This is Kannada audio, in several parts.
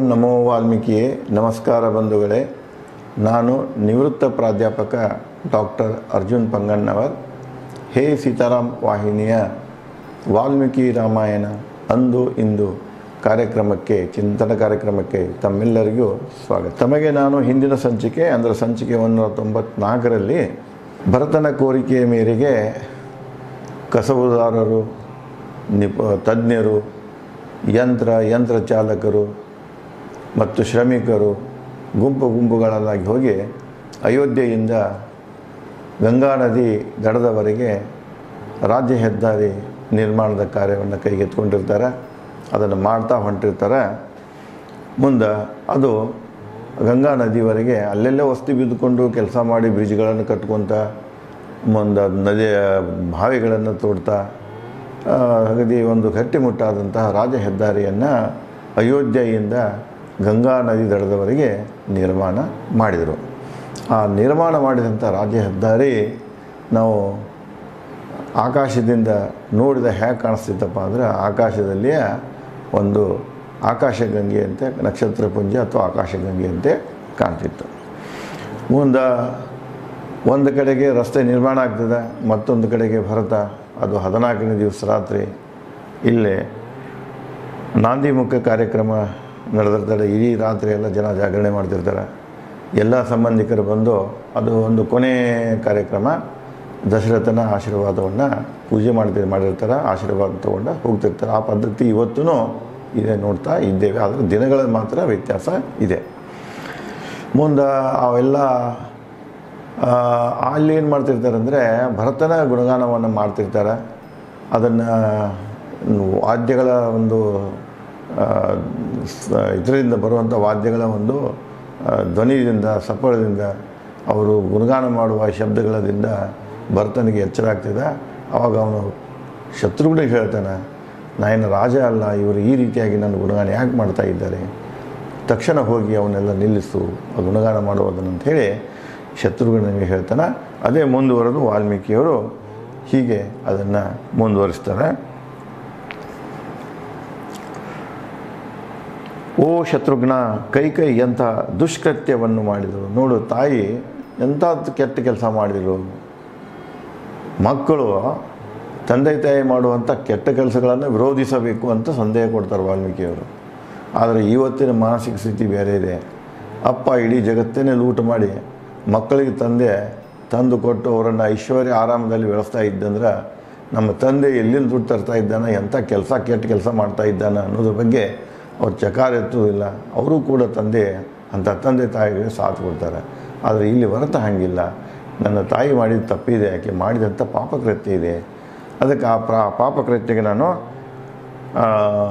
ನಮೋ ವಾಲ್ಮೀಕಿಯೇ ನಮಸ್ಕಾರ ಬಂಧುಗಳೇ ನಾನು ನಿವೃತ್ತ ಪ್ರಾಧ್ಯಾಪಕ ಡಾಕ್ಟರ್ ಅರ್ಜುನ್ ಪಂಗಣ್ಣವರ್ ಹೇ ಸೀತಾರಾಮ್ ವಾಹಿನಿಯ ವಾಲ್ಮೀಕಿ ರಾಮಾಯಣ ಅಂದು ಇಂದು ಕಾರ್ಯಕ್ರಮಕ್ಕೆ ಚಿಂತನ ಕಾರ್ಯಕ್ರಮಕ್ಕೆ ತಮ್ಮೆಲ್ಲರಿಗೂ ಸ್ವಾಗತ ತಮಗೆ ನಾನು ಹಿಂದಿನ ಸಂಚಿಕೆ ಅಂದರೆ ಸಂಚಿಕೆ ಒಂದೂರ ತೊಂಬತ್ನಾಲ್ಕರಲ್ಲಿ ಭರತನ ಕೋರಿಕೆಯ ಮೇರೆಗೆ ಕಸಬುದಾರರು ನಿಪ ತಜ್ಞರು ಯಂತ್ರ ಯಂತ್ರ ಚಾಲಕರು ಮತ್ತು ಶ್ರಮಿಕರು ಗುಂಪು ಗುಂಪುಗಳಾಗಿ ಹೋಗಿ ಅಯೋಧ್ಯೆಯಿಂದ ಗಂಗಾ ನದಿ ದಡದವರೆಗೆ ರಾಜ್ಯ ಹೆದ್ದಾರಿ ನಿರ್ಮಾಣದ ಕಾರ್ಯವನ್ನು ಕೈಗೆತ್ಕೊಂಡಿರ್ತಾರೆ ಅದನ್ನು ಮಾಡ್ತಾ ಹೊಂಟಿರ್ತಾರೆ ಮುಂದೆ ಅದು ಗಂಗಾ ನದಿವರೆಗೆ ಅಲ್ಲೆಲ್ಲೇ ವಸ್ತಿ ಬಿದ್ದುಕೊಂಡು ಕೆಲಸ ಮಾಡಿ ಬ್ರಿಡ್ಜ್ಗಳನ್ನು ಕಟ್ಕೊತ ಮುಂದೆ ನದಿಯ ಬಾವಿಗಳನ್ನು ತೋಡ್ತಾ ಆ, ಅಗದಿ ಒಂದು ಗಟ್ಟಿಮುಟ್ಟಾದಂತಹ ರಾಜ ಹೆದ್ದಾರಿಯನ್ನು ಅಯೋಧ್ಯೆಯಿಂದ ಗಂಗಾ ನದಿ ದಡದವರೆಗೆ ನಿರ್ಮಾಣ ಮಾಡಿದರು ಆ ನಿರ್ಮಾಣ ಮಾಡಿದಂಥ ರಾಜ್ಯ ಹೆದ್ದಾರಿ ನಾವು ಆಕಾಶದಿಂದ ನೋಡಿದ ಹೇಗೆ ಕಾಣಿಸ್ತಿತ್ತಪ್ಪ ಅಂದರೆ ಆಕಾಶದಲ್ಲಿಯೇ ಒಂದು ಆಕಾಶಗಂಗೆಯಂತೆ ನಕ್ಷತ್ರಪುಂಜ ಅಥವಾ ಆಕಾಶಗಂಗೆಯಂತೆ ಕಾಣ್ತಿತ್ತು ಮುಂದೆ ಒಂದು ಕಡೆಗೆ ರಸ್ತೆ ನಿರ್ಮಾಣ ಆಗ್ತದೆ ಮತ್ತೊಂದು ಕಡೆಗೆ ಭರತ ಅದು ಹದಿನಾಲ್ಕನೇ ದಿವಸ ರಾತ್ರಿ ಇಲ್ಲೇ ನಾಂದಿಮುಖ ಕಾರ್ಯಕ್ರಮ ನಡೆದಿರ್ತಾರೆ ಇಡೀ ರಾತ್ರಿ ಎಲ್ಲ ಜನ ಜಾಗರಣೆ ಮಾಡ್ತಿರ್ತಾರೆ ಎಲ್ಲ ಸಂಬಂಧಿಕರು ಬಂದು ಅದು ಒಂದು ಕೊನೆ ಕಾರ್ಯಕ್ರಮ ದಶರಥನ ಆಶೀರ್ವಾದವನ್ನು ಪೂಜೆ ಮಾಡ್ತಿ ಮಾಡಿರ್ತಾರೆ ಆಶೀರ್ವಾದ ತೊಗೊಂಡು ಹೋಗ್ತಿರ್ತಾರೆ ಆ ಪದ್ಧತಿ ಇವತ್ತೂ ಇದೆ ನೋಡ್ತಾ ಇದ್ದೇವೆ ಆದರೆ ದಿನಗಳ ಮಾತ್ರ ವ್ಯತ್ಯಾಸ ಇದೆ ಮುಂದೆ ಅವೆಲ್ಲ ಆ, ಅಲ್ಲಿ ಏನು ಮಾಡ್ತಿರ್ತಾರೆ ಅಂದರೆ ಭರತನ ಗುಣಗಾನವನ್ನು ಮಾಡ್ತಿರ್ತಾರೆ ಅದನ್ನು ವಾದ್ಯಗಳ ಒಂದು ಇದರಿಂದ ಬರುವಂಥ ವಾದ್ಯಗಳ ಒಂದು ಆ, ಧ್ವನಿಯಿಂದ ಸಪ್ಪಳದಿಂದ ಅವರು ಗುಣಗಾನ ಮಾಡುವ ಶಬ್ದಗಳದಿಂದ ಭರತನಿಗೆ ಎಚ್ಚರ ಆಗ್ತಿದೆ ಆವಾಗ ಅವನು ಶತ್ರುಗಳಿಗೆ ಹೇಳ್ತಾನೆ ನಾನೇನು ರಾಜ ಅಲ್ಲ ಇವರು ಈ ರೀತಿಯಾಗಿ ನನ್ನ ಗುಣಗಾನ ಯಾಕೆ ಮಾಡ್ತಾ ಇದ್ದಾರೆ ತಕ್ಷಣ ಹೋಗಿ ಅವನ್ನೆಲ್ಲ ನಿಲ್ಲಿಸು ಆ ಗುಣಗಾನ ಮಾಡುವುದನ್ನು ಅಂತ ಹೇಳಿ ಶತ್ರುಘ್ನಿಗೆ ಹೇಳ್ತಾನೆ ಅದೇ ಮುಂದುವರೆದು ವಾಲ್ಮೀಕಿಯವರು ಹೀಗೆ ಅದನ್ನು ಮುಂದುವರಿಸ್ತಾರೆ ಓ ಶತ್ರುಘ್ನ ಕೈ ಕೈ ಎಂಥ ದುಷ್ಕೃತ್ಯವನ್ನು ಮಾಡಿದರು ನೋಡು ತಾಯಿ ಎಂಥ ಕೆಟ್ಟ ಕೆಲಸ ಮಾಡಿದರು ಮಕ್ಕಳು ತಂದೆ ತಾಯಿ ಮಾಡುವಂಥ ಕೆಟ್ಟ ಕೆಲಸಗಳನ್ನು ವಿರೋಧಿಸಬೇಕು ಅಂತ ಸಂದೇಹ ಕೊಡ್ತಾರೆ ವಾಲ್ಮೀಕಿಯವರು ಆದರೆ ಇವತ್ತಿನ ಮಾನಸಿಕ ಸ್ಥಿತಿ ಬೇರೆ ಇದೆ ಅಪ್ಪ ಇಡೀ ಜಗತ್ತನ್ನೇ ಲೂಟ್ ಮಾಡಿ ಮಕ್ಕಳಿಗೆ ತಂದೆ ತಂದು ಕೊಟ್ಟು ಅವರನ್ನು ಐಶ್ವರ್ಯ ಆರಾಮದಲ್ಲಿ ಬೆಳೆಸ್ತಾ ಇದ್ದಂದ್ರೆ ನಮ್ಮ ತಂದೆ ಎಲ್ಲಿಂದ ದುಡ್ಡು ತರ್ತಾ ಇದ್ದಾನೆ ಎಂಥ ಕೆಲಸ ಕೆಟ್ಟ ಕೆಲಸ ಮಾಡ್ತಾ ಇದ್ದಾನೆ ಅನ್ನೋದ್ರ ಬಗ್ಗೆ ಅವ್ರು ಚಕಾರ ಎತ್ತುವುದಿಲ್ಲ ಅವರು ಕೂಡ ತಂದೆ ಅಂಥ ತಂದೆ ತಾಯಿಗಳಿಗೆ ಸಾಥ್ ಕೊಡ್ತಾರೆ ಆದರೆ ಇಲ್ಲಿ ಹೊರತ ಹಾಗಿಲ್ಲ ನನ್ನ ತಾಯಿ ಮಾಡಿದ ತಪ್ಪಿದೆ ಆಕೆ ಮಾಡಿದಂಥ ಪಾಪಕೃತ್ಯ ಇದೆ ಅದಕ್ಕೆ ಆ ಪ್ರಾ ಪಾಪಕೃತ್ಯಕ್ಕೆ ನಾನು ಆ,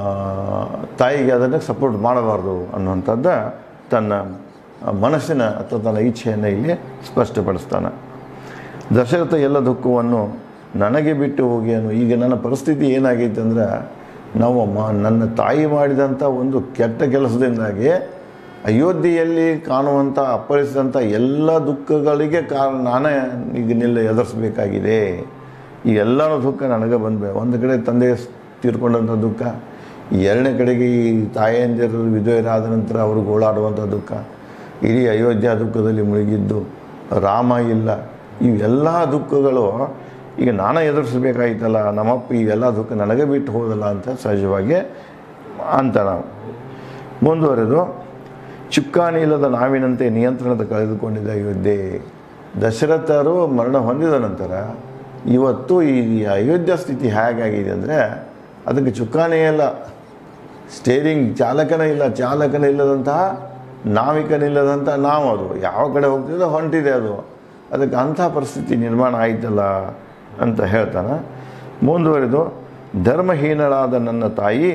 ತಾಯಿಗೆ ಅದನ್ನು ಸಪೋರ್ಟ್ ಮಾಡಬಾರ್ದು ಅನ್ನುವಂಥದ್ದು ತನ್ನ ಮನಸ್ಸಿನ ಅಥವಾ ತನ್ನ ಇಚ್ಛೆಯನ್ನು ಇಲ್ಲಿ ಸ್ಪಷ್ಟಪಡಿಸ್ತಾನೆ ದಶರಥ ಎಲ್ಲ ದುಃಖವನ್ನು ನನಗೆ ಬಿಟ್ಟು ಹೋಗಿ ಅನ್ನೋ ಈಗ ನನ್ನ ಪರಿಸ್ಥಿತಿ ಏನಾಗೈತೆ ಅಂದ್ರೆ ನಾವು ಮ ನನ್ನ ತಾಯಿ ಮಾಡಿದಂಥ ಒಂದು ಕೆಟ್ಟ ಕೆಲಸದಿಂದಾಗಿ ಅಯೋಧ್ಯೆಯಲ್ಲಿ ಕಾಣುವಂಥ ಅಪ್ಪಳಿಸಿದಂಥ ಎಲ್ಲ ದುಃಖಗಳಿಗೆ ಕಾರಣ ನಾನೇ ಈಗ ನಿಲ್ಲ ಎದುರಿಸಬೇಕಾಗಿದೆ ಈ ಎಲ್ಲರ ದುಃಖ ನನಗೆ ಬಂದ್ಬೇ ಒಂದು ಕಡೆ ತಂದೆ ತೀರ್ಕೊಂಡಂಥ ದುಃಖ ಎರಡನೇ ಕಡೆಗೆ ಈ ತಾಯಂದಿರು ವಿಧವೆಯರಾದ ನಂತರ ಅವರು ಗೋಳಾಡುವಂಥ ದುಃಖ ಇಡೀ ಅಯೋಧ್ಯ ದುಃಖದಲ್ಲಿ ಮುಳುಗಿದ್ದು ರಾಮ ಇಲ್ಲ ಇವೆಲ್ಲ ದುಃಖಗಳು ಈಗ ನಾನೇ ಎದುರಿಸಬೇಕಾಯ್ತಲ್ಲ ನಮ್ಮಪ್ಪ ಇವೆಲ್ಲ ದುಃಖ ನನಗೆ ಬಿಟ್ಟು ಹೋದಲ್ಲ ಅಂತ ಸಹಜವಾಗಿ ಅಂತ ನಾವು ಮುಂದುವರೆದು ಚುಕ್ಕಾಣಿ ಇಲ್ಲದ ನಾವಿನಂತೆ ನಿಯಂತ್ರಣದ ಕಳೆದುಕೊಂಡಿದ್ದ ಅಯೋಧ್ಯೆ ದಶರಥರು ಮರಣ ಹೊಂದಿದ ನಂತರ ಇವತ್ತು ಈ ಅಯೋಧ್ಯ ಸ್ಥಿತಿ ಹೇಗಾಗಿದೆ ಅಂದರೆ ಅದಕ್ಕೆ ಚುಕ್ಕಾಣಿ ಇಲ್ಲ ಸ್ಟೇರಿಂಗ್ ಚಾಲಕನೇ ಇಲ್ಲ ಚಾಲಕನೇ ಇಲ್ಲದಂತಹ ನಾವಿಕನಿಲ್ಲದಂಥ ನಾವು ಅದು ಯಾವ ಕಡೆ ಹೋಗ್ತಿದ್ದೋ ಹೊಂಟಿದೆ ಅದು ಅದಕ್ಕೆ ಅಂಥ ಪರಿಸ್ಥಿತಿ ನಿರ್ಮಾಣ ಆಯ್ತಲ್ಲ ಅಂತ ಹೇಳ್ತಾನೆ ಮುಂದುವರೆದು ಧರ್ಮಹೀನಳಾದ ನನ್ನ ತಾಯಿ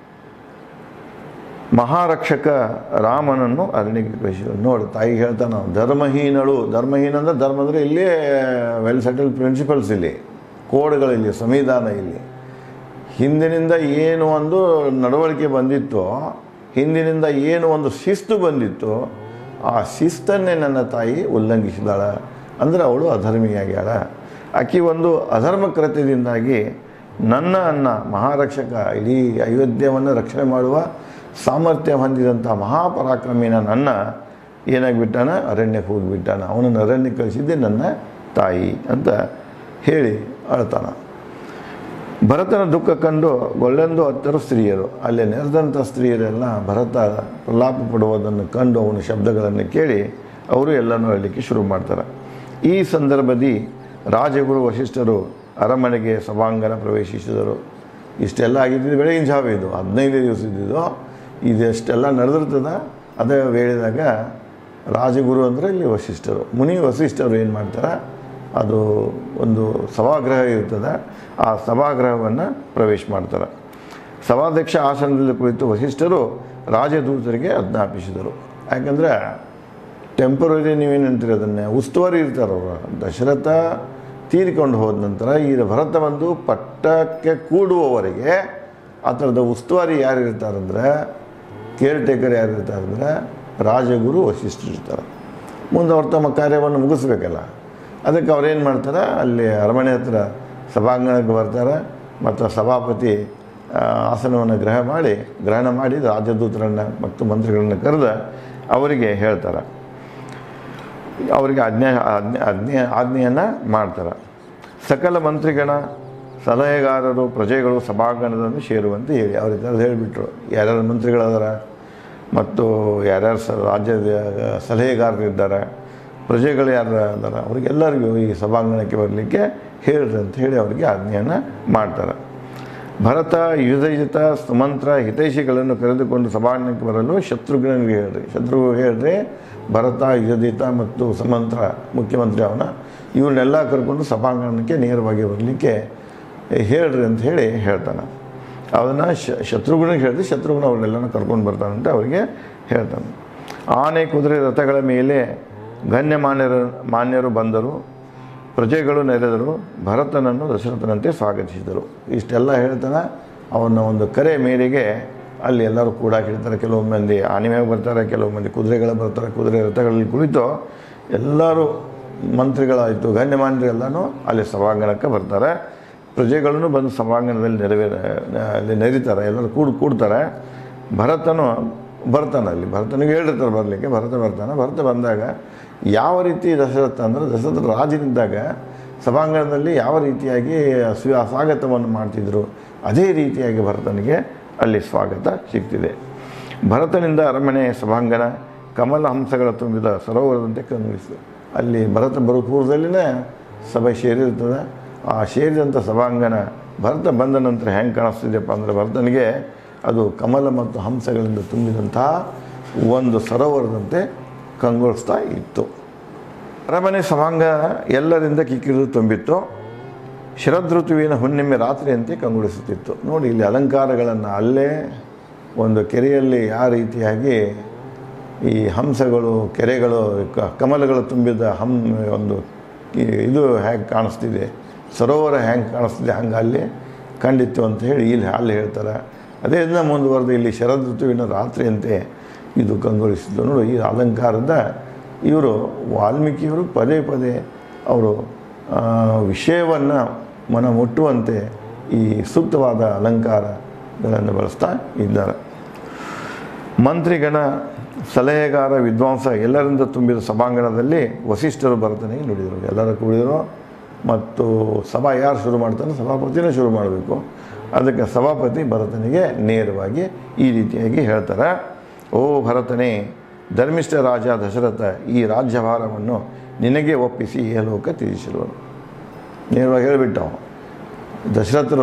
ಮಹಾರಕ್ಷಕ ರಾಮನನ್ನು ಅರಣ್ಯಕ್ಕೆ ಕಳಿಸಿದರು ನೋಡಿ ತಾಯಿ ಹೇಳ್ತಾನೆ ಧರ್ಮಹೀನಳು ಧರ್ಮಹೀನ ಅಂದರೆ ಧರ್ಮ ಅಂದರೆ ಇಲ್ಲೇ ವೆಲ್ ಸೆಟಲ್ಡ್ ಪ್ರಿನ್ಸಿಪಲ್ಸ್ ಇಲ್ಲಿ ಕೋಡ್ಗಳಿಲ್ಲಿ ಸಂವಿಧಾನ ಇಲ್ಲಿ ಹಿಂದಿನಿಂದ ಏನು ಒಂದು ನಡವಳಿಕೆ ಬಂದಿತ್ತೋ ಹಿಂದಿನಿಂದ ಏನು ಒಂದು ಶಿಸ್ತು ಬಂದಿತ್ತು ಆ ಶಿಸ್ತನ್ನೇ ನನ್ನ ತಾಯಿ ಉಲ್ಲಂಘಿಸಿದಾಳ ಅಂದರೆ ಅವಳು ಅಧರ್ಮಿಯಾಗ್ಯಾಳ ಆಕೆ ಒಂದು ಅಧರ್ಮ ಕೃತ್ಯದಿಂದಾಗಿ ನನ್ನ ಅನ್ನ ಮಹಾರಕ್ಷಕ ಇಡೀ ಅಯೋಧ್ಯವನ್ನು ರಕ್ಷಣೆ ಮಾಡುವ ಸಾಮರ್ಥ್ಯ ಹೊಂದಿದಂಥ ಮಹಾಪರಾಕ್ರಮಿನ ನನ್ನ ಏನಾಗಿಬಿಟ್ಟಾನ ಅರಣ್ಯಕ್ಕೆ ಹೋಗಿಬಿಟ್ಟಾನ ಅವನನ್ನು ಅರಣ್ಯಕ್ಕೆ ಕಳಿಸಿದ್ದೆ ನನ್ನ ತಾಯಿ ಅಂತ ಹೇಳಿ ಅಳ್ತಾನ ಭರತನ ದುಃಖ ಕಂಡು ಗೊಳ್ಳೆಂದು ಹತ್ತರು ಸ್ತ್ರೀಯರು ಅಲ್ಲಿ ನೆರೆದಂಥ ಸ್ತ್ರೀಯರೆಲ್ಲ ಭರತ ಪ್ರಲಾಪ ಪಡುವುದನ್ನು ಕಂಡು ಅವನ ಶಬ್ದಗಳನ್ನು ಕೇಳಿ ಅವರು ಎಲ್ಲನೂ ಹೇಳಲಿಕ್ಕೆ ಶುರು ಮಾಡ್ತಾರೆ ಈ ಸಂದರ್ಭದಲ್ಲಿ ರಾಜಗುರು ವಶಿಷ್ಠರು ಅರಮನೆಗೆ ಸಭಾಂಗಣ ಪ್ರವೇಶಿಸಿದರು ಇಷ್ಟೆಲ್ಲ ಆಗಿದ್ದು ಬೆಳಗಿನ ಜಾವ ಇದು ಹದಿನೈದು ದಿವಸ ಇದ್ದಿದ್ದು ಇದೆಷ್ಟೆಲ್ಲ ನಡೆದಿರ್ತದ ಅದೇ ವೇಳೆದಾಗ ರಾಜಗುರು ಅಂದರೆ ಇಲ್ಲಿ ವಶಿಷ್ಠರು ಮುನಿ ವಶಿಷ್ಠರು ಏನು ಮಾಡ್ತಾರೆ ಅದು ಒಂದು ಸಭಾಗೃಹ ಇರ್ತದೆ ಆ ಸಭಾಗೃಹವನ್ನು ಪ್ರವೇಶ ಮಾಡ್ತಾರೆ ಸಭಾಧ್ಯಕ್ಷ ಆಸನದಲ್ಲಿ ಕುಳಿತು ವಶಿಷ್ಠರು ರಾಜದೂತರಿಗೆ ಆಜ್ಞಾಪಿಸಿದರು ಯಾಕಂದರೆ ಟೆಂಪರರಿ ನೀವೇನಂತೀರಿ ಅದನ್ನೇ ಉಸ್ತುವಾರಿ ಇರ್ತಾರೆ ಅವರು ದಶರಥ ತೀರಿಕೊಂಡು ಹೋದ ನಂತರ ಈ ಭರತ ಬಂದು ಪಟ್ಟಕ್ಕೆ ಕೂಡುವವರೆಗೆ ಆ ಥರದ ಉಸ್ತುವಾರಿ ಯಾರು ಇರ್ತಾರಂದ್ರೆ ಕೇರ್ ಟೇಕರ್ ಯಾರು ಇರ್ತಾರಂದ್ರೆ ರಾಜಗುರು ವಶಿಷ್ಠರು ಇರ್ತಾರೆ ಮುಂದೆ ಅವ್ರು ತಮ್ಮ ಕಾರ್ಯವನ್ನು ಮುಗಿಸ್ಬೇಕಲ್ಲ ಅದಕ್ಕೆ ಅವ್ರೇನು ಮಾಡ್ತಾರೆ ಅಲ್ಲಿ ಅರಮನೆ ಹತ್ರ ಸಭಾಂಗಣಕ್ಕೆ ಬರ್ತಾರೆ ಮತ್ತು ಸಭಾಪತಿ ಆ, ಆಸನವನ್ನು ಗ್ರಹ ಮಾಡಿ ಗ್ರಹಣ ಮಾಡಿ ರಾಜದೂತರನ್ನು ಮತ್ತು ಮಂತ್ರಿಗಳನ್ನು ಕರೆದು ಅವರಿಗೆ ಹೇಳ್ತಾರೆ ಅವರಿಗೆ ಆಜ್ಞೆ ಆಜ್ಞೆ ಆಜ್ಞೆ ಆಜ್ಞೆಯನ್ನು ಮಾಡ್ತಾರೆ ಸಕಲ ಮಂತ್ರಿಗಣ ಸಲಹೆಗಾರರು ಪ್ರಜೆಗಳು ಸಭಾಂಗಣದಲ್ಲಿ ಸೇರುವಂತೆ ಹೇಳಿ ಅವ್ರಿಗೆ ಕರೆದು ಹೇಳಿಬಿಟ್ರು ಯಾರ್ಯಾರು ಮಂತ್ರಿಗಳದಾರ ಮತ್ತು ಯಾರ್ಯಾರು ಸ ರಾಜ್ಯದ ಸಲಹೆಗಾರರು ಇದ್ದಾರೆ ಪ್ರಜೆಗಳು ಯಾರು ಅದಾರ ಅವ್ರಿಗೆಲ್ಲರಿಗೂ ಈ ಸಭಾಂಗಣಕ್ಕೆ ಬರಲಿಕ್ಕೆ ಹೇಳ್ರಿ ಅಂತ ಹೇಳಿ ಅವರಿಗೆ ಆಜ್ಞೆಯನ್ನು ಮಾಡ್ತಾರೆ ಭರತ ಯುಧಜಿತ ಸುಮಂತ್ರ ಹಿತೈಷಿಗಳನ್ನು ಕರೆದುಕೊಂಡು ಸಭಾಂಗಣಕ್ಕೆ ಬರಲು ಶತ್ರುಘ್ನಿಗೆ ಹೇಳ್ರಿ ಶತ್ರು ಹೇಳ್ರಿ ಭರತ ಯುಧಜಿತ ಮತ್ತು ಸುಮಂತ್ರ ಮುಖ್ಯಮಂತ್ರಿ ಅವನ ಇವನ್ನೆಲ್ಲ ಕರ್ಕೊಂಡು ಸಭಾಂಗಣಕ್ಕೆ ನೇರವಾಗಿ ಬರಲಿಕ್ಕೆ ಹೇಳ್ರಿ ಅಂತ ಹೇಳಿ ಹೇಳ್ತಾನೆ ಅದನ್ನು ಶತ್ರುಘ್ನಿಗೆ ಹೇಳಿದ್ರೆ ಶತ್ರುಘ್ನ ಅವ್ರನ್ನೆಲ್ಲನೂ ಕರ್ಕೊಂಡು ಬರ್ತಾನಂತ ಅವರಿಗೆ ಹೇಳ್ತಾನೆ ಆನೆ ಕುದುರೆ ರಥಗಳ ಮೇಲೆ ಗಣ್ಯಮಾನ್ಯರು ಮಾನ್ಯರು ಬಂದರು ಪ್ರಜೆಗಳು ನೆರೆದರು ಭರತನನ್ನು ದಶರಥನಂತೆ ಸ್ವಾಗತಿಸಿದರು ಇಷ್ಟೆಲ್ಲ ಹೇಳ್ತಾನೆ ಅವನ ಒಂದು ಕರೆ ಮೇರೆಗೆ ಅಲ್ಲಿ ಎಲ್ಲರೂ ಕೂಡ ಹೇಳ್ತಾರೆ ಕೆಲವು ಮಂದಿ ಆನೆ ಮ್ಯಾಗ ಬರ್ತಾರೆ ಕೆಲವು ಮಂದಿ ಕುದುರೆಗಳು ಬರ್ತಾರೆ ಕುದುರೆ ರಥಗಳಲ್ಲಿ ಕುಳಿತು ಎಲ್ಲರೂ ಮಂತ್ರಿಗಳಾಯಿತು ಗಣ್ಯಮಾನ್ಯರೆಲ್ಲನೂ ಅಲ್ಲಿ ಸಭಾಂಗಣಕ್ಕೆ ಬರ್ತಾರೆ ಪ್ರಜೆಗಳನ್ನು ಬಂದು ಸಭಾಂಗಣದಲ್ಲಿ ನೆರವೇರ ಅಲ್ಲಿ ನೆರಿತಾರೆ ಎಲ್ಲರೂ ಕೂಡ್ ಕೂಡ್ತಾರೆ ಭರತನು ಬರ್ತಾನೆ ಅಲ್ಲಿ ಭರತನಿಗೆ ಹೇಳಿರ್ತಾರೆ ಬರಲಿಕ್ಕೆ ಭರತ ಬರ್ತಾನೆ ಭರತ ಬಂದಾಗ ಯಾವ ರೀತಿ ದಶರಥ ಅಂದರೆ ದಶರಥ ರಾಜನಿದ್ದಾಗ ಸಭಾಂಗಣದಲ್ಲಿ ಯಾವ ರೀತಿಯಾಗಿ ಸ್ವ ಸ್ವಾಗತವನ್ನು ಮಾಡ್ತಿದ್ರು ಅದೇ ರೀತಿಯಾಗಿ ಭರತನಿಗೆ ಅಲ್ಲಿ ಸ್ವಾಗತ ಸಿಗ್ತಿದೆ ಭರತನಿಂದ ಅರಮನೆ ಸಭಾಂಗಣ ಕಮಲ ಹಂಸಗಳ ತುಂಬಿದ ಸರೋವರದಂತೆ ಕಂಗೊಳಿಸಿದೆ ಅಲ್ಲಿ ಭರತ ಬರೋ ಪೂರ್ವದಲ್ಲಿನೇ ಸಭೆ ಸೇರಿರ್ತದೆ ಆ ಸೇರಿದಂಥ ಸಭಾಂಗಣ ಭರತ ಬಂದ ನಂತರ ಹೆಂಗೆ ಕಾಣಿಸ್ತಿದೆಯಪ್ಪ ಅಂದರೆ ಭರತನಿಗೆ ಅದು ಕಮಲ ಮತ್ತು ಹಂಸಗಳಿಂದ ತುಂಬಿದಂತಹ ಒಂದು ಸರೋವರದಂತೆ ಕಂಗೊಳಿಸ್ತಾ ಇತ್ತು ಅರಮನೆ ಸಭಾಂಗ ಎಲ್ಲರಿಂದ ಕಿಕ್ಕಿರಿದು ತುಂಬಿತ್ತು ಶರದೃತುವಿನ ಹುಣ್ಣಿಮೆ ರಾತ್ರಿಯಂತೆ ಕಂಗೊಳಿಸುತ್ತಿತ್ತು ನೋಡಿ ಇಲ್ಲಿ ಅಲಂಕಾರಗಳನ್ನು ಅಲ್ಲೇ ಒಂದು ಕೆರೆಯಲ್ಲಿ ಯಾವ ರೀತಿಯಾಗಿ ಈ ಹಂಸಗಳು ಕೆರೆಗಳು ಕ- ಕಮಲಗಳು ತುಂಬಿದ ಹಮ್ ಒಂದು ಈ- ಇದು ಹೇಗೆ ಕಾಣಿಸ್ತಿದೆ ಸರೋವರ ಹೆಂಗೆ ಕಾಣಿಸ್ತಿದೆ ಹಂಗೆ ಅಲ್ಲಿ ಕಂಡಿತ್ತು ಅಂತ ಹೇಳಿ ಇಲ್ಲಿ ಅಲ್ಲಿ ಹೇಳ್ತಾರೆ ಅದೇ ಇದನ್ನ ಮುಂದುವರೆದು ಇಲ್ಲಿ ಶರದ್ ಋತುವಿನ ರಾತ್ರಿಯಂತೆ ಇದು ಕಂಗೊಳಿಸಿದ್ದು ನೋಡು ಈ ಅಲಂಕಾರದ ಇವರು ವಾಲ್ಮೀಕಿಯವರು ಪದೇ ಪದೇ ಅವರು ವಿಷಯವನ್ನು ಮನ ಮುಟ್ಟುವಂತೆ ಈ ಸೂಕ್ತವಾದ ಅಲಂಕಾರಗಳನ್ನು ಬಳಸ್ತಾ ಇದ್ದಾರೆ ಮಂತ್ರಿಗಣ ಸಲಹೆಗಾರ ವಿದ್ವಾಂಸ ಎಲ್ಲರಿಂದ ತುಂಬಿದ ಸಭಾಂಗಣದಲ್ಲಿ ವಸಿಷ್ಠರು ಭರತನಿಗೆ ನುಡಿದರು ಎಲ್ಲರೂ ಕೂಡಿದರು ಮತ್ತು ಸಭಾ ಯಾರು ಶುರು ಮಾಡ್ತಾನೆ ಸಭಾಪತಿನೇ ಶುರು ಮಾಡಬೇಕು ಅದಕ್ಕೆ ಸಭಾಪತಿ ಭರತನಿಗೆ ನೇರವಾಗಿ ಈ ರೀತಿಯಾಗಿ ಹೇಳ್ತಾರೆ ಓ ಭರತನೇ ಧರ್ಮಿಷ್ಠ ರಾಜ ದಶರಥ ಈ ರಾಜ್ಯಭಾರವನ್ನು ನಿನಗೆ ಒಪ್ಪಿಸಿ ಈ ಲೋಕ ತೀರಿಸಿರುವನು ನೇರವಾಗಿ ಹೇಳಿಬಿಟ್ಟ ಅವ. ದಶರಥರು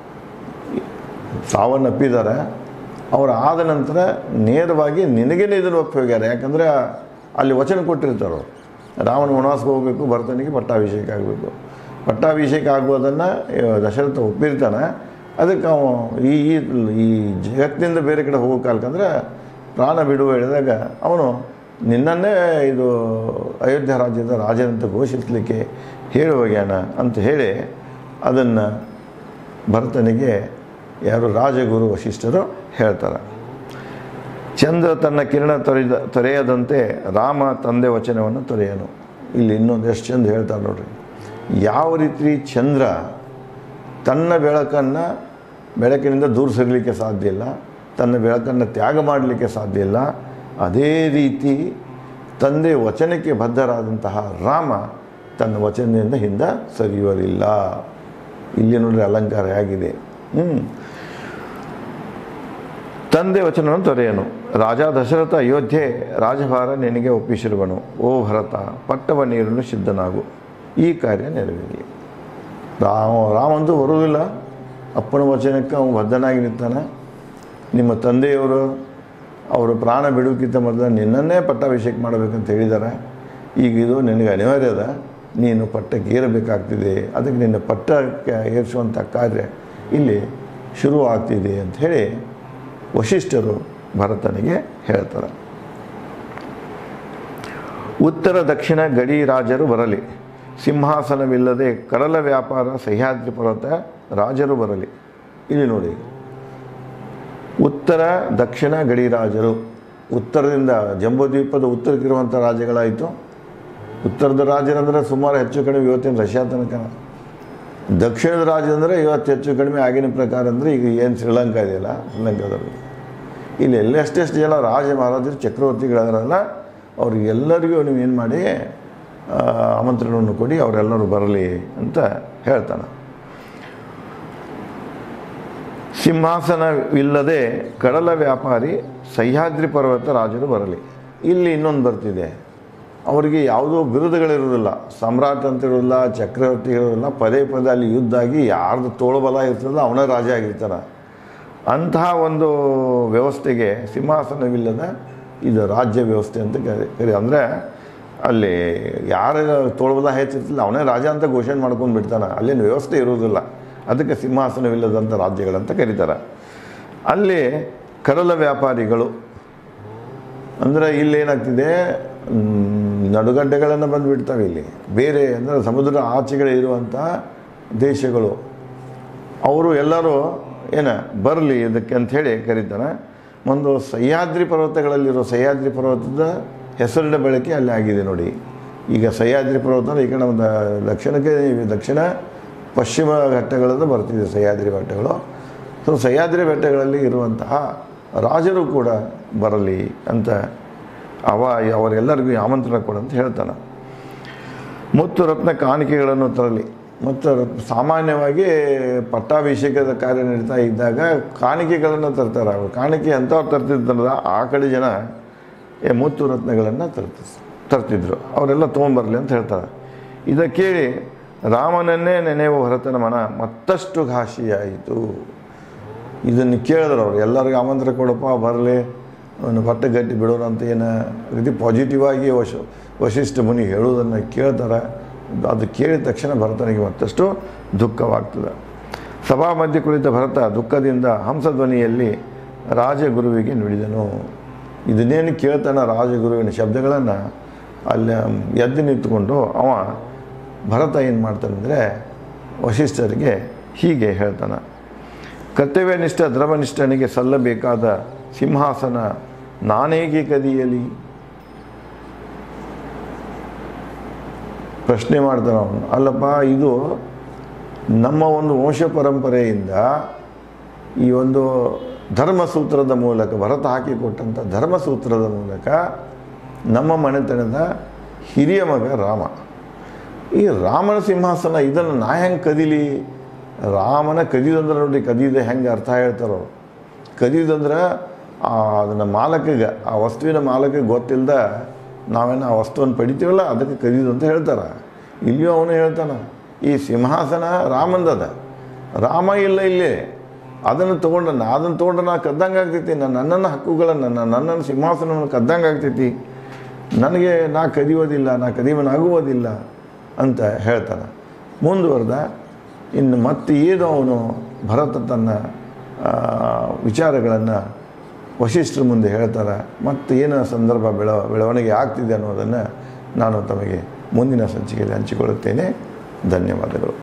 ಸಾವನ್ನಪ್ಪಿದ್ದಾರೆ ಅವರು ಆದ ನಂತರ ನೇರವಾಗಿ ನಿನಗೇನೆ ಇದನ್ನು ಒಪ್ಪಿ ಹೋಗ್ಯಾರ ಯಾಕಂದರೆ ಅಲ್ಲಿ ವಚನ ಕೊಟ್ಟಿರ್ತಾರೆ ಅವ್ರು. ರಾಮನ ವನವಾಸಕ್ಕೆ ಹೋಗಬೇಕು ಭರತನಿಗೆ ಪಟ್ಟಾಭಿಷೇಕ ಆಗಬೇಕು ಪಟ್ಟಾಭಿಷೇಕ ಆಗುವುದನ್ನು ದಶರಥ ಒಪ್ಪಿರ್ತಾನೆ ಅದಕ್ಕೆ ಅವ ಈ ಈ- ಈ ಜಗತ್ತಿನಿಂದ ಬೇರೆ ಕಡೆ ಹೋಗೋ ಕಾಲಕ್ಕಂದ್ರೆ ಪ್ರಾಣ ಬಿಡುವ ಹೇಳಿದಾಗ ಅವನು ನಿನ್ನನ್ನೇ ಇದು ಅಯೋಧ್ಯ ರಾಜ್ಯದ ರಾಜನಂತ ಘೋಷಿಸಲಿಕ್ಕೆ ಹೇಳಿ ಹೋಗ್ಯಾನ ಅಂತ ಹೇಳಿ ಅದನ್ನು ಭರತನಿಗೆ ಯಾರು ರಾಜಗುರು ವಶಿಷ್ಠರು ಹೇಳ್ತಾರೆ ಚಂದ್ರ ತನ್ನ ಕಿರಣ ತೊರೆದ ತೊರೆಯದಂತೆ ರಾಮ ತಂದೆ ವಚನವನ್ನು ತೊರೆಯನು ಇಲ್ಲಿ ಇನ್ನೊಂದು ಎಷ್ಟು ಚಂದ ಹೇಳ್ತಾರೆ ನೋಡ್ರಿ ಯಾವ ರೀತಿ ಚಂದ್ರ ತನ್ನ ಬೆಳಕನ್ನು ಬೆಳಕಿನಿಂದ ದೂರ ಸರಿಲಿಕ್ಕೆ ಸಾಧ್ಯ ಇಲ್ಲ ತನ್ನ ಬೆಳಕನ್ನು ತ್ಯಾಗ ಮಾಡಲಿಕ್ಕೆ ಸಾಧ್ಯ ಇಲ್ಲ ಅದೇ ರೀತಿ ತಂದೆ ವಚನಕ್ಕೆ ಬದ್ಧರಾದಂತಹ ರಾಮ ತನ್ನ ವಚನದಿಂದ ಹಿಂದೆ ಸರಿಯುವುದಿಲ್ಲ ಇಲ್ಲಿ ನೋಡ್ರಿ ಅಲಂಕಾರ ಆಗಿದೆ ಹ್ಞೂ ತಂದೆ ವಚನವನ್ನು ತೊರೆಯನು ರಾಜ ದಶರಥ ಅಯೋಧ್ಯೆ ರಾಜಭಾರ ನಿನಗೆ ಒಪ್ಪಿಸಿರುವನು ಓ ಭರತ ಪಟ್ಟವ ನೀರನ್ನು ಸಿದ್ಧನಾಗು ಈ ಕಾರ್ಯ ನೆರವೇರಲಿ ರಾಮ ರಾಮಂತೂ ಬರುವುದಿಲ್ಲ ಅಪ್ಪನ ವಚನಕ್ಕೆ ಅವನು ಬದ್ಧನಾಗಿ ನಿಂತಾನೆ ನಿಮ್ಮ ತಂದೆಯವರು ಅವರು ಪ್ರಾಣ ಬಿಡುವುಕ್ಕಿಂತ ಮೊದಲು ನಿನ್ನನ್ನೇ ಪಟ್ಟಾಭಿಷೇಕ ಮಾಡಬೇಕಂತ ಹೇಳಿದ್ದಾರೆ ಈಗ ಇದು ನಿನಗೆ ಅನಿವಾರ್ಯ ಅದ ನೀನು ಪಟ್ಟಕ್ಕೆ ಏರಬೇಕಾಗ್ತಿದೆ ಅದಕ್ಕೆ ನಿನ್ನ ಪಟ್ಟಕ್ಕೆ ಏರಿಸುವಂಥ ಕಾರ್ಯ ಇಲ್ಲಿ ಶುರು ಆಗ್ತಿದೆ ಅಂತ ಹೇಳಿ ವಶಿಷ್ಠರು ಭರತನಿಗೆ ಹೇಳ್ತಾರೆ ಉತ್ತರ ದಕ್ಷಿಣ ಗಡಿ ರಾಜರು ಬರಲಿ ಸಿಂಹಾಸನವಿಲ್ಲದೆ ಕಡಲ ವ್ಯಾಪಾರ ಸಹ್ಯಾದ್ರಿ ಪರ್ವತ ರಾಜರು ಬರಲಿ ಇಲ್ಲಿ ನೋಡಿ ಉತ್ತರ ದಕ್ಷಿಣ ಗಡಿ ರಾಜರು ಉತ್ತರದಿಂದ ಜಂಬೂದ್ವೀಪದ ಉತ್ತರಕ್ಕಿರುವಂಥ ರಾಜ್ಯಗಳಾಯಿತು ಉತ್ತರದ ರಾಜ್ಯರಂದರೆ ಸುಮಾರು ಹೆಚ್ಚು ಕಡಿಮೆ ಇವತ್ತಿನ ರಷ್ಯಾ ತನಕ ದಕ್ಷಿಣದ ರಾಜ್ಯ ಅಂದರೆ ಇವತ್ತು ಹೆಚ್ಚು ಕಡಿಮೆ ಆಗಿನ ಪ್ರಕಾರ ಅಂದರೆ ಈಗ ಏನು ಶ್ರೀಲಂಕಾ ಇದೆಯಲ್ಲ ಶ್ರೀಲಂಕಾದಲ್ಲಿ ಇಲ್ಲಿ ಎಲ್ಲ ಎಷ್ಟೆಷ್ಟು ಜನ ರಾಜ ಮಹಾರಾಜರು ಚಕ್ರವರ್ತಿಗಳಾದ್ರಲ್ಲ ಅವ್ರಿಗೆಲ್ಲರಿಗೂ ನೀವು ಏನು ಮಾಡಿ ಆ, ಆಮಂತ್ರಣವನ್ನು ಕೊಡಿ ಅವರೆಲ್ಲರೂ ಬರಲಿ ಅಂತ ಹೇಳ್ತಾನೆ ಸಿಂಹಾಸನವಿಲ್ಲದೆ ಕಡಲ ವ್ಯಾಪಾರಿ ಸಹ್ಯಾದ್ರಿ ಪರ್ವತ ರಾಜರು ಬರಲಿ ಇಲ್ಲಿ ಇನ್ನೊಂದು ಬರ್ತಿದೆ ಅವರಿಗೆ ಯಾವುದೋ ಬಿರುದುಗಳಿರೋದಿಲ್ಲ ಸಮ್ರಾಟ್ ಅಂತ ಇರೋದಿಲ್ಲ ಚಕ್ರವರ್ತಿ ಇರೋದಿಲ್ಲ ಪದೇ ಪದೇ ಅಲ್ಲಿ ಯುದ್ಧ ಆಗಿ ಯಾರ್ದು ತೋಳುಬಲ ಇರ್ತದಲ್ಲ ಅವನೇ ರಾಜ ಆಗಿರ್ತಾನೆ ಅಂತಹ ಒಂದು ವ್ಯವಸ್ಥೆಗೆ ಸಿಂಹಾಸನವಿಲ್ಲದ ಇದು ರಾಜ್ಯ ವ್ಯವಸ್ಥೆ ಅಂತ ಕರಿ ಕರಿ ಅಂದರೆ ಅಲ್ಲಿ ಯಾರ ತೋಳುಬಲ ಹೆಚ್ಚಿರ್ತಿಲ್ಲ ಅವನೇ ರಾಜ ಅಂತ ಘೋಷಣೆ ಮಾಡ್ಕೊಂಡು ಬಿಡ್ತಾನೆ ಅಲ್ಲಿನ ವ್ಯವಸ್ಥೆ ಇರುವುದಿಲ್ಲ ಅದಕ್ಕೆ ಸಿಂಹಾಸನವಿಲ್ಲದಂಥ ರಾಜ್ಯಗಳಂತ ಕರೀತಾರೆ ಅಲ್ಲಿ ಕಡಲ ವ್ಯಾಪಾರಿಗಳು ಅಂದರೆ ಇಲ್ಲಿ ಏನಾಗ್ತಿದೆ ಮ್, ನಡುಗಡ್ಡೆಗಳನ್ನು ಬಂದುಬಿಡ್ತವೆ ಇಲ್ಲಿ ಬೇರೆ ಅಂದರೆ ಸಮುದ್ರ ಆಚೆಗಡೆ ಇರುವಂಥ ದೇಶಗಳು ಅವರು ಎಲ್ಲರೂ ಏನ ಬರಲಿ ಇದಕ್ಕೆ ಅಂಥೇಳಿ ಕರೀತಾರೆ ಒಂದು ಸಹ್ಯಾದ್ರಿ ಪರ್ವತಗಳಲ್ಲಿರೋ ಸಹ್ಯಾದ್ರಿ ಪರ್ವತದ ಹೆಸರಿನ ಬಳಕೆ ಅಲ್ಲಿ ಆಗಿದೆ ನೋಡಿ ಈಗ ಸಹ್ಯಾದ್ರಿ ಪರ್ವತ ಅಂದ್ರೆ ಈ ಕಡೆ ಒಂದು ದಕ್ಷಿಣಕ್ಕೆ ದಕ್ಷಿಣ ಪಶ್ಚಿಮ ಘಟ್ಟಗಳಿಂದ ಬರ್ತಿದೆ ಸಹ್ಯಾದ್ರಿ ಬೆಟ್ಟಗಳು ಸೊ ಸಹ್ಯಾದ್ರಿ ಬೆಟ್ಟಗಳಲ್ಲಿ ಇರುವಂತಹ ರಾಜರು ಕೂಡ ಬರಲಿ ಅಂತ ಅವ ಅವರೆಲ್ಲರಿಗೂ ಆಮಂತ್ರಣ ಕೊಡಂತ ಹೇಳ್ತಾನೆ ಮುತ್ತು ರತ್ನ ಕಾಣಿಕೆಗಳನ್ನು ತರಲಿ ಮತ್ತು ರತ್ನ- ಸಾಮಾನ್ಯವಾಗಿ ಪಟ್ಟಾಭಿಷೇಕದ ಕಾರ್ಯ ನಡೀತಾ ಇದ್ದಾಗ ಕಾಣಿಕೆಗಳನ್ನು ತರ್ತಾರೆ ಅವರು ಕಾಣಿಕೆ ಎಂಥವ್ರು ತರ್ತಿದ್ರಲ್ಲ ಆ ಕಡೆ ಜನ ಏ ಮುತ್ತು ರತ್ನಗಳನ್ನು ತರ್ತ ತರ್ತಿದ್ರು ಅವರೆಲ್ಲ ತೊಗೊಂಬರಲಿ ಅಂತ ಹೇಳ್ತಾರೆ ಇದ ಕೇಳಿ ರಾಮನನ್ನೇ ನೆನೆಯುವ ಭರತನ ಮನ ಮತ್ತಷ್ಟು ಘಾಷಿಯಾಯಿತು ಇದನ್ನು ಕೇಳಿದ್ರು ಅವ್ರು ಎಲ್ಲರಿಗೂ ಆಮಂತ್ರಣ ಕೊಡಪ್ಪ ಬರಲಿ ಅವನು ಹೊಟ್ಟೆ ಗಟ್ಟಿ ಬಿಡೋರು ಅಂತ ಏನು ರೀತಿ ಪಾಸಿಟಿವ್ ಆಗಿ ವಶ ವಶಿಷ್ಠ ಮುನಿ ಹೇಳುವುದನ್ನು ಕೇಳ್ತಾರೆ ಅದು ಕೇಳಿದ ತಕ್ಷಣ ಭರತನಿಗೆ ಮತ್ತಷ್ಟು ದುಃಖವಾಗ್ತದೆ ಸಭಾ ಮಧ್ಯೆ ಕುಳಿತ ಭರತ ದುಃಖದಿಂದ ಹಂಸಧ್ವನಿಯಲ್ಲಿ ರಾಜಗುರುವಿಗೆ ನುಡಿದನು ಇದನ್ನೇನು ಕೇಳ್ತಾನೆ ರಾಜಗುರುವಿನ ಶಬ್ದಗಳನ್ನು ಅಲ್ಲಿ ಎದ್ದು ನಿಂತುಕೊಂಡು ಅವ ಭರತ ಏನು ಮಾಡ್ತಾನಂದರೆ ವಶಿಷ್ಠರಿಗೆ ಹೀಗೆ ಹೇಳ್ತಾನೆ ಕರ್ತವ್ಯನಿಷ್ಠ ಧರ್ಮನಿಷ್ಠನಿಗೆ ಸಲ್ಲಬೇಕಾದ ಸಿಂಹಾಸನ ನಾನೇಗೆ ಕದಿಯಲಿ ಪ್ರಶ್ನೆ ಮಾಡ್ತಾನೆ ಅವನು ಅಲ್ಲಪ್ಪ ಇದು ನಮ್ಮ ಒಂದು ವಂಶ ಪರಂಪರೆಯಿಂದ ಈ ಒಂದು ಧರ್ಮಸೂತ್ರದ ಮೂಲಕ ಭರತ ಹಾಕಿಕೊಟ್ಟಂಥ ಧರ್ಮಸೂತ್ರದ ಮೂಲಕ ನಮ್ಮ ಮನೆತನದ ಹಿರಿಯ ಮಗ ರಾಮ ಈ ರಾಮನ ಸಿಂಹಾಸನ ಇದನ್ನು ನಾ ಹೆಂಗೆ ಕದೀಲಿ ರಾಮನ ಕದಿದಂದ್ರೆ ನೋಡಿ ಕದಿದೆ ಹೆಂಗೆ ಅರ್ಥ ಹೇಳ್ತಾರೋ ಅವ್ರು. ಕದಿದಂದ್ರೆ ಆ ಅದನ್ನು ಮಾಲಕಿಗೆ ಆ ವಸ್ತುವಿನ ಮಾಲಕಿಗೆ ಗೊತ್ತಿಲ್ಲದ ನಾವೇನು ಆ ವಸ್ತುವನ್ನು ಪಡಿತೀವಲ್ಲ ಅದಕ್ಕೆ ಕದಿದು ಅಂತ ಹೇಳ್ತಾರೆ ಇಲ್ಲಿಯೂ ಅವನು ಹೇಳ್ತಾನೆ ಈ ಸಿಂಹಾಸನ ರಾಮಂದದ ರಾಮ ಇಲ್ಲ ಇಲ್ಲಿ ಅದನ್ನು ತೊಗೊಂಡ ನಾ ಅದನ್ನು ತೊಗೊಂಡ್ರೆ ನಾ ಕದ್ದಂಗೆ ಆಗ್ತೈತಿ ನಾನು ನನ್ನನ್ನು ಹಕ್ಕುಗಳನ್ನು ನನ್ನ ನನ್ನನ್ನು ಸಿಂಹಾಸನವನ್ನು ಕದ್ದಂಗೆ ಆಗ್ತೈತಿ ನನಗೆ ನಾ ಕದಿಯೋದಿಲ್ಲ ನಾ ಕದಿವನಾಗುವುದಿಲ್ಲ ಅಂತ ಹೇಳ್ತಾನೆ ಮುಂದುವರೆದ ಇನ್ನು ಮತ್ತೆ ಏನು ಅವನು ಭರತ ತನ್ನ ವಿಚಾರಗಳನ್ನು ವಶಿಷ್ಠರ ಮುಂದೆ ಹೇಳ್ತಾರೆ ಮತ್ತು ಏನು ಸಂದರ್ಭ ಬೆಳ ಬೆಳವಣಿಗೆ ಆಗ್ತಿದೆ ಅನ್ನೋದನ್ನು ನಾನು ತಮಗೆ ಮುಂದಿನ ಸಂಚಿಕೆಯಲ್ಲಿ ಹಂಚಿಕೊಳ್ಳುತ್ತೇನೆ ಧನ್ಯವಾದಗಳು